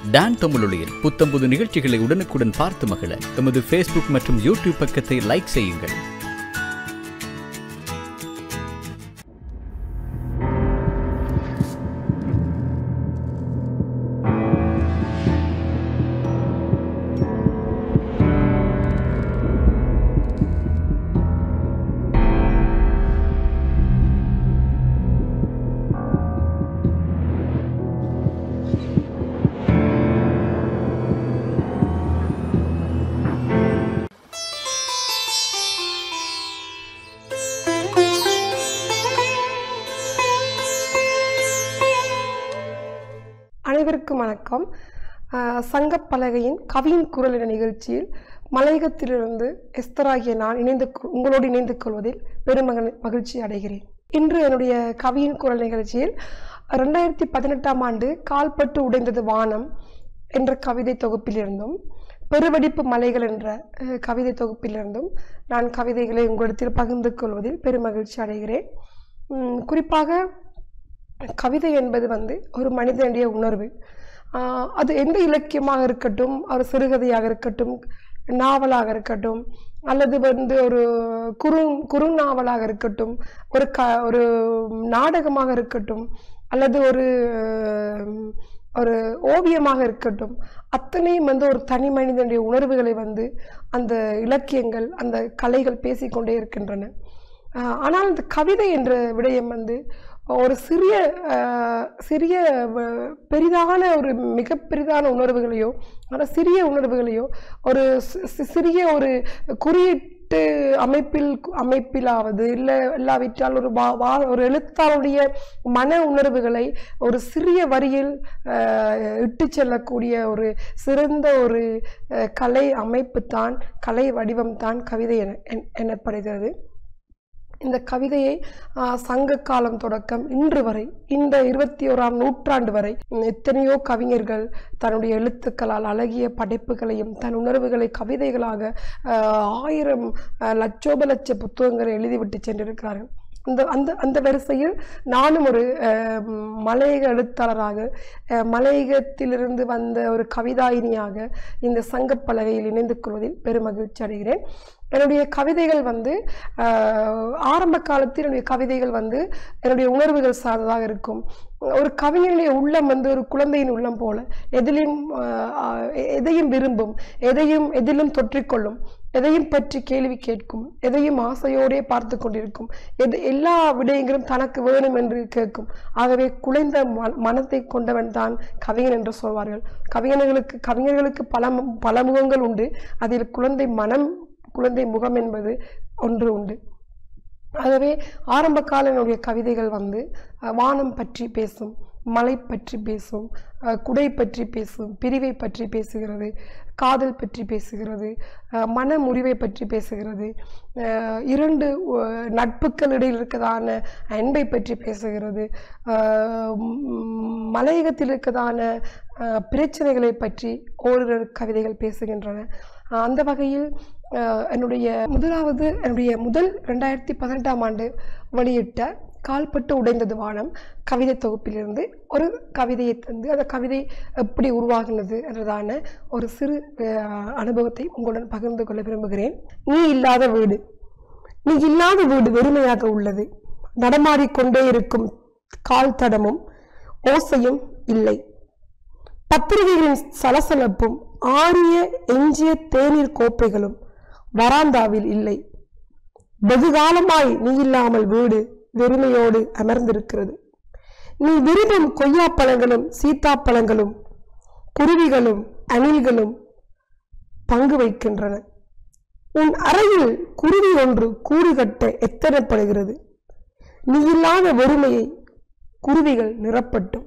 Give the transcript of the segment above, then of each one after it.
Don தமிழொலியில் புத்தம்புது நிகழ்ச்சிகளை உடனுக்குடன் பார்த்து மகிழ எமது ஃபேஸ்புக் மற்றும் யூடியூப் பக்கத்தை லைக் செய்யுங்கள் அனைவருக்கும் வணக்கம் ஆஹ் சங்கப்பலகையின் கவியின் குரல் என்ற நிகழ்ச்சியில் மலையகத்திலிருந்து எஸ்தராகிய நான் இணைந்து கொ- உங்களோடு இணைந்து கொள்வதில் பெருமக மகிழ்ச்சி அடைகிறேன் இன்று என்னுடைய கவியின் குரல் நிகழ்ச்சியில் ரெண்டாயிரத்தி பதினெட்டாம் ஆண்டு கால்பட்டு உடைந்தது வானம் என்ற கவிதை தொகுப்பிலிருந்தும் பெருவெடிப்பு மலைகள் என்ற அஹ், கவிதை தொகுப்பிலிருந்தும் நான் கவிதைகளை உங்களிடத்தில் பகிர்ந்து கொள்வதில் பெருமகிழ்ச்சி அடைகிறேன் உம், குறிப்பாக கவிதை என்பது வந்து ஒரு மனிதனுடைய உணர்வு ஆஹ் அது எந்த இலக்கியமாக இருக்கட்டும் ஒரு சிறுகதையாக இருக்கட்டும் நாவலாக இருக்கட்டும் அல்லது வந்து ஒரு குறு குறுநாவலாக இருக்கட்டும் ஒரு க ஒரு நாடகமாக இருக்கட்டும் அல்லது ஒரு ஆஹ், ஒரு ஓவியமாக இருக்கட்டும் அத்தனையும் வந்து ஒரு தனி மனிதனுடைய உணர்வுகளை வந்து அந்த இலக்கியங்கள் அந்த கலைகள் பேசிக்கொண்டே இருக்கின்றன ஆஹ் ஆனால் இந்த கவிதை என்ற விடயம் வந்து ஒரு சிறிய ஆஹ் சிறிய வ- பெரிதான ஒரு மிக பெரிதான உணர்வுகளையோ ஆனால் சிறிய உணர்வுகளையோ ஒரு சி- சி- சிறிய ஒரு குறியீட்டு அமைப்பில் அமைப்பிலாவது இல்லை இல்லாவிட்டால் ஒரு வா வா- ஒரு எழுத்தாளருடைய மன உணர்வுகளை ஒரு சிறிய வரியில் ஆஹ் இட்டு செல்லக்கூடிய ஒரு சிறந்த ஒரு ஆஹ் கலை அமைப்பு தான் கலை வடிவம் தான் கவிதை என என்- எனப்படுகிறது இந்த கவிதையை ஆஹ், சங்க காலம் தொடக்கம் இன்று வரை இந்த இருபத்தி ஓராம் நூற்றாண்டு வரை உம், எத்தனையோ கவிஞர்கள் தன்னுடைய எழுத்துக்களால் அழகிய படைப்புகளையும் தன் உணர்வுகளை கவிதைகளாக ஆஹ், ஆயிரம் ஆஹ், லட்சோப லட்ச புத்தகங்களை எழுதிவிட்டு சென்றிருக்கிறார்கள் அந்த அந்த அந்த வரிசையில் நானும் ஒரு ஆஹ், மலையக எழுத்தாளராக ஆஹ், மலையகத்திலிருந்து வந்த ஒரு கவிதாயினியாக இந்த சங்கப்பலகையில் இணைந்து கொள்வதில் பெருமகிழ்ச்சி அடைகிறேன் என்னுடைய கவிதைகள் வந்து ஆஹ், ஆரம்ப காலத்தில் என்னுடைய கவிதைகள் வந்து என்னுடைய உணர்வுகள் சார்ந்ததாக இருக்கும் ஒரு கவிஞனுடைய உள்ளம் வந்து ஒரு குழந்தையின் உள்ளம் போல எதிலும் ஆஹ், ஆஹ், எ- எதையும் விரும்பும் எதையும் எதிலும் தொற்றிக்கொள்ளும் எதையும் பற்றி கேள்வி கேட்கும் எதையும் ஆசையோடே பார்த்து கொண்டிருக்கும் எது எல்லா விடயங்களும் தனக்கு வேணும் என்று கேட்கும் ஆகவே குலைந்த ம- மனத்தை கொண்டவன் தான் கவிஞன் என்று சொல்வார்கள் கவிஞர்களுக்கு கவிஞர்களுக்கு பல மு- பல முகங்கள் உண்டு அதில் குழந்தை மனம் குழந்தை முகம் என்பது ஒன்று உண்டு ஆகவே ஆரம்ப கால என்னுடைய கவிதைகள் வந்து அஹ், வானம் பற்றி பேசும் மலை பற்றி பேசும் அஹ், குடை பற்றி பேசும் பிரிவை பற்றி பேசுகிறது காதல் பற்றி பேசுகிறது அஹ், மன முறிவை பற்றி பேசுகிறது அஹ், இரண்டு அஹ், நட்புக்கள் இடையில் இருக்கதான அன்பை பற்றி பேசுகிறது அஹ், ம், மலையகத்தில் இருக்கதான அஹ், பிரச்சனைகளை பற்றி ஓரிரு கவிதைகள் பேசுகின்றன அஹ், அந்த வகையில் அஹ், என்னுடைய முதலாவது என்னுடைய முதல் ரெண்டாயிரத்தி பதினெட்டாம் ஆண்டு வெளியிட்ட கால்பட்டு உடைந்தது வானம் கவிதை தொகுப்பிலிருந்து ஒரு கவிதையை தந்து அந்த கவிதை எப்படி உருவாகினது என்றதான ஒரு சிறு அஹ், அனுபவத்தை உங்களுடன் பகிர்ந்து கொள்ள விரும்புகிறேன் நீ இல்லாத வீடு நீ இல்லாத வீடு வெறுமையாக உள்ளது நடமாடிக்கொண்டே இருக்கும் கால் தடமும் ஓசையும் இல்லை பத்திரிகைகளின் சலசலப்பும் ஆறிய எஞ்சிய தேநீர் கோப்பைகளும் வராந்தாவில் இல்லை வெகுகாலமாய் நீ இல்லாமல் வீடு வெறுமையோடு அமர்ந்திருக்கிறது நீ விரும்பும் கொய்யாப்பழங்களும் சீத்தாப்பழங்களும் குருவிகளும் அணில்களும் பங்கு வைக்கின்றன உன் அறையில் குருவி ஒன்று கூடு கட்ட எத்தனைப்படுகிறது நீ இல்லாத வெறுமையை குருவிகள் நிரப்பட்டும்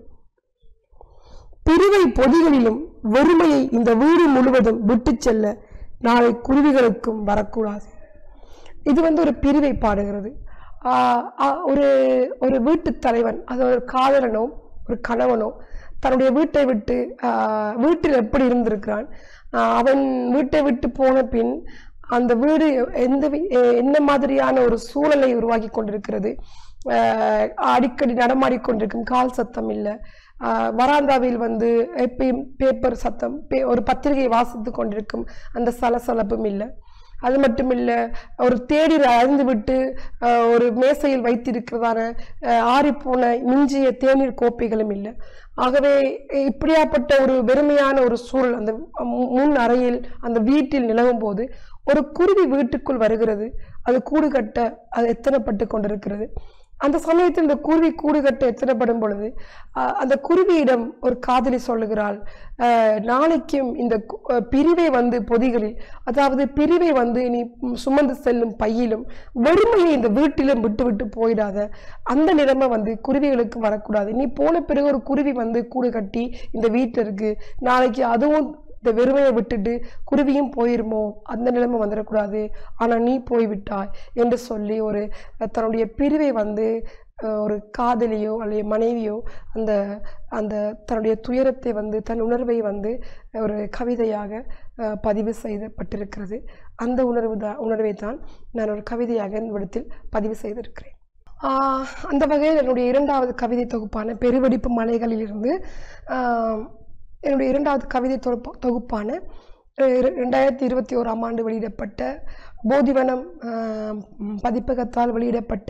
பிரிவை பொதிகளிலும் வெறுமையை இந்த வீடு முழுவதும் விட்டுச் செல்ல நாளை குருவிகளுக்கும் வரக்கூடாது இது வந்து ஒரு பிரிவை பாடுகிறது ஆஹ் ஆஹ் ஒரு ஒரு வீட்டுத் தலைவன் அது ஒரு காதலனோ ஒரு கணவனோ தன்னுடைய வீட்டை விட்டு ஆஹ் வீட்டில் எப்படி இருந்திருக்கிறான் ஆஹ் அவன் வீட்டை விட்டு போன பின் அந்த வீடு எந்த வி- எ- என்ன மாதிரியான ஒரு சூழலை உருவாக்கி கொண்டிருக்கிறது ஆஹ் அடிக்கடி நடமாடிக்கொண்டிருக்கும் கால் சத்தம் இல்லை ஆஹ் வராந்தாவில் வந்து எப்பயும் பேப்பர் சத்தம் பே ஒரு பத்திரிகை வாசித்து கொண்டிருக்கும் அந்த சலசலப்பும் இல்லை அது மட்டும் இல்லை ஒரு தேடி அறிந்து விட்டு ஆஹ் ஒரு மேசையில் வைத்திருக்கிறதான ஆஹ் ஆறிப்போன மிஞ்சிய தேநீர் கோப்பைகளும் இல்லை ஆகவே இப்படியாப்பட்ட ஒரு வெறுமையான ஒரு சூழல் அந்த மு- முன் அறையில் அந்த வீட்டில் நிலவும் போது ஒரு குருவி வீட்டுக்குள் வருகிறது அது கூடு கட்ட அது எத்தனைப்பட்டு கொண்டிருக்கிறது அந்த சமயத்தில் இந்த குருவி கூடு கட்ட எத்தனைப்படும் பொழுது ஆஹ் அந்த குருவியிடம் ஒரு காதலி சொல்லுகிறாள் ஆஹ் நாளைக்கும் இந்த கு- ஆஹ் பிரிவை வந்து பொதிகளில் அதாவது பிரிவை வந்து நீ சுமந்து செல்லும் பையிலும் வெறுமையை இந்த வீட்டிலும் விட்டு விட்டு போயிடாத அந்த நிலைமை வந்து குருவிகளுக்கு வரக்கூடாது நீ போன பிறகு ஒரு குருவி வந்து கூடு கட்டி இந்த வீட்டில் இருக்கு நாளைக்கு அதுவும் இந்த வெறுமையை விட்டுட்டு குருவியும் போயிருமோ அந்த நிலைமை வந்துடக்கூடாது ஆனால் நீ போய்விட்டாய் என்று சொல்லி ஒரு அஹ், தன்னுடைய பிரிவை வந்து அஹ், ஒரு காதலியோ அல்லது மனைவியோ அந்த அந்த தன்னுடைய துயரத்தை வந்து தன் உணர்வை வந்து ஒரு கவிதையாக அஹ், பதிவு செய்யப்பட்டிருக்கிறது அந்த உணர்வு தான் உணர்வை தான் நான் ஒரு கவிதையாக இந்த இடத்தில் பதிவு செய்திருக்கிறேன் ஆஹ், அந்த வகையில் என்னுடைய இரண்டாவது கவிதை தொகுப்பான பெருவெடிப்பு மலைகளிலிருந்து ஆஹ், என்னுடைய இரண்டாவது கவிதை தொகுப்பு தொகுப்பான அஹ், இர- ரெண்டாயிரத்தி இருபத்தி ஓராம் ஆண்டு வெளியிடப்பட்ட போதிவனம் ஆஹ், ம், பதிப்பகத்தால் வெளியிடப்பட்ட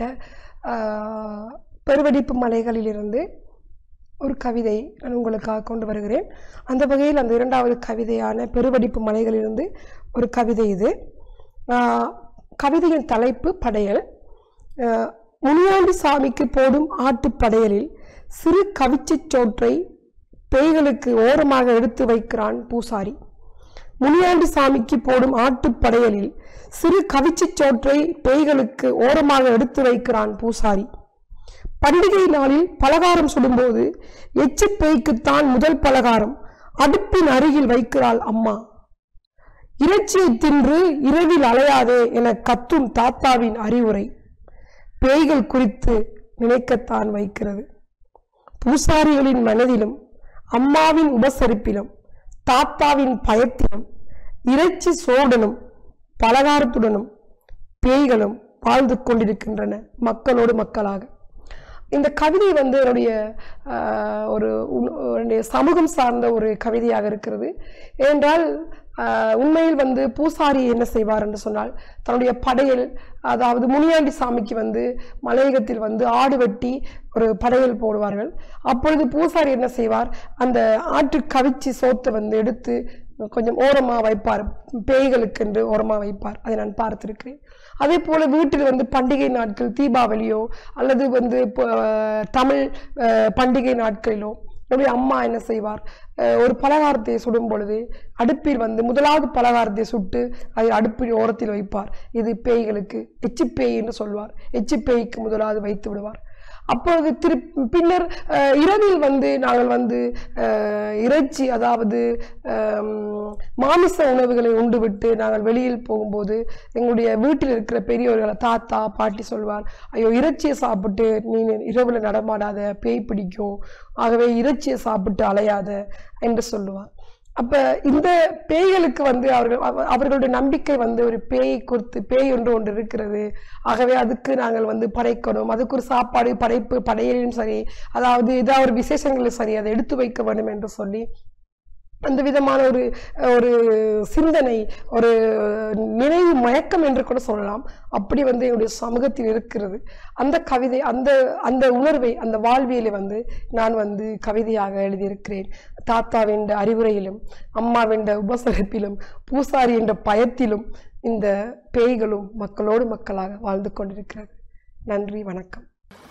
ஆஹ், பெருவெடிப்பு மலைகளிலிருந்து ஒரு கவிதை நான் உங்களுக்காக கொண்டு வருகிறேன் அந்த வகையில் அந்த இரண்டாவது கவிதையான பெருவெடிப்பு மலைகளிலிருந்து ஒரு கவிதை இது ஆஹ், கவிதையின் தலைப்பு படையல் ஆஹ், முனியாண்டி சாமிக்கு போடும் ஆட்டுப் படையலில் சிறு கவிச்சிச் சோற்றை பேய்களுக்கு ஓரமாக எடுத்து வைக்கிறான் பூசாரி முனியாண்டி சாமிக்கு போடும் ஆட்டுப் படையலில் சிறு கவிச்சிச் சோற்றை பேய்களுக்கு ஓரமாக எடுத்து வைக்கிறான் பூசாரி பண்டிகை நாளில் பலகாரம் சுடும்போது எச்சிப் பேய்க்குத்தான் முதல் பலகாரம் அடுப்பின் அருகில் வைக்கிறாள் அம்மா இறைச்சியை தின்று இரவில் அலையாதே என கத்தும் தாத்தாவின் அறிவுரை பேய்கள் குறித்து நினைக்கத்தான் வைக்கிறது பூசாரிகளின் மனதிலும் அம்மாவின் உபசரிப்பிலும் தாத்தாவின் பயத்திலும் இறைச்சி சோடனும் பலகாரத்துடனும் பேய்களும் வாழ்ந்து கொண்டிருக்கின்றன மக்களோடு மக்களாக இந்த கவிதை வந்து என்னுடைய ஆஹ், ஒரு உண்- என்னுடைய சமூகம் சார்ந்த ஒரு கவிதையாக இருக்கிறது ஏனென்றால் ஆஹ், உண்மையில் வந்து பூசாரி என்ன செய்வார் என்று சொன்னால் தன்னுடைய படையல் அதாவது முனியாண்டி சாமிக்கு வந்து மலையகத்தில் வந்து ஆடு வெட்டி ஒரு படையல் போடுவார்கள் அப்பொழுது பூசாரி என்ன செய்வார் அந்த ஆட்டு கவிச்சி சோத்தை வந்து எடுத்து கொஞ்சம் ஓரமா வைப்பார் பேய்களுக்கு என்று ஓரமா வைப்பார் அதை நான் பார்த்திருக்கிறேன் அதே போல வீட்டில் வந்து பண்டிகை நாட்கள் தீபாவளியோ அல்லது வந்து இப்போ, அஹ், தமிழ் அஹ், பண்டிகை நாட்களிலோ என்னுடைய அம்மா என்ன செய்வார் அஹ், ஒரு பலகாரத்தை சுடும் பொழுது அடுப்பில் வந்து முதலாவது பலகாரத்தை சுட்டு அதை அடுப்பின் ஓரத்தில் வைப்பார் இது பேய்களுக்கு எச்சிப்பேய் என்று சொல்வார் எச்சிப்பேய்க்கு முதலாவது வைத்து விடுவார் அப்பொழுது திரு பின்னர் அஹ், இரவில் வந்து நாங்கள் வந்து அஹ், இறைச்சி அதாவது அம், மாமிச உணவுகளை உண்டுவிட்டு நாங்கள் வெளியில் போகும்போது எங்களுடைய வீட்டில் இருக்கிற பெரியவர்களை தாத்தா பாட்டி சொல்வார் ஐயோ இறைச்சியை சாப்பிட்டு நீ இரவில் நடமாடாத பேய் பிடிக்கும் ஆகவே இறைச்சியை சாப்பிட்டு அலையாத என்று சொல்லுவார் அப்ப இந்த பேய்களுக்கு வந்து அவர்கள் அவ- அவர்களுடைய நம்பிக்கை வந்து ஒரு பேய் குறித்து பேய் ஒன்று ஒன்று இருக்கிறது ஆகவே அதுக்கு நாங்கள் வந்து படைக்கணும் அதுக்கு ஒரு சாப்பாடு படைப்பு படையலும் சரி அதாவது ஏதாவது ஒரு விசேஷங்களும் சரி அதை எடுத்து வைக்க வேண்டும் என்று சொல்லி அந்த விதமான ஒரு ஒரு சிந்தனை ஒரு நினைவு மயக்கம் என்று கூட சொல்லலாம் அப்படி வந்து என்னுடைய சமூகத்தில் இருக்கிறது அந்த கவிதை அந்த அந்த உணர்வை அந்த வாழ்வியலை வந்து நான் வந்து கவிதையாக எழுதியிருக்கிறேன் தாத்தாவின் அறிவுரையிலும் அம்மாவின் உபசரிப்பிலும் பூசாரி என்ற பயத்திலும் இந்த பேய்களும் மக்களோடு மக்களாக வாழ்ந்து கொண்டிருக்கிறது நன்றி வணக்கம்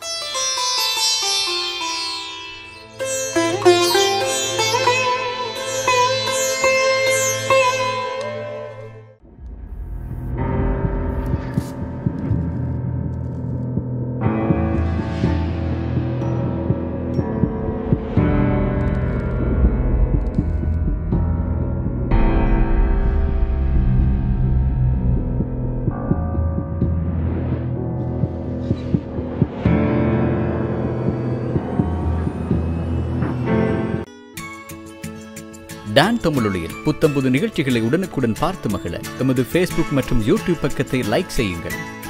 டான் தமிழொலியில் புத்தம்புது நிகழ்ச்சிகளை உடனுக்குடன் பார்த்து மகிழ எமது ஃபேஸ்புக் மற்றும் யூடியூப் பக்கத்தை லைக் செய்யுங்கள்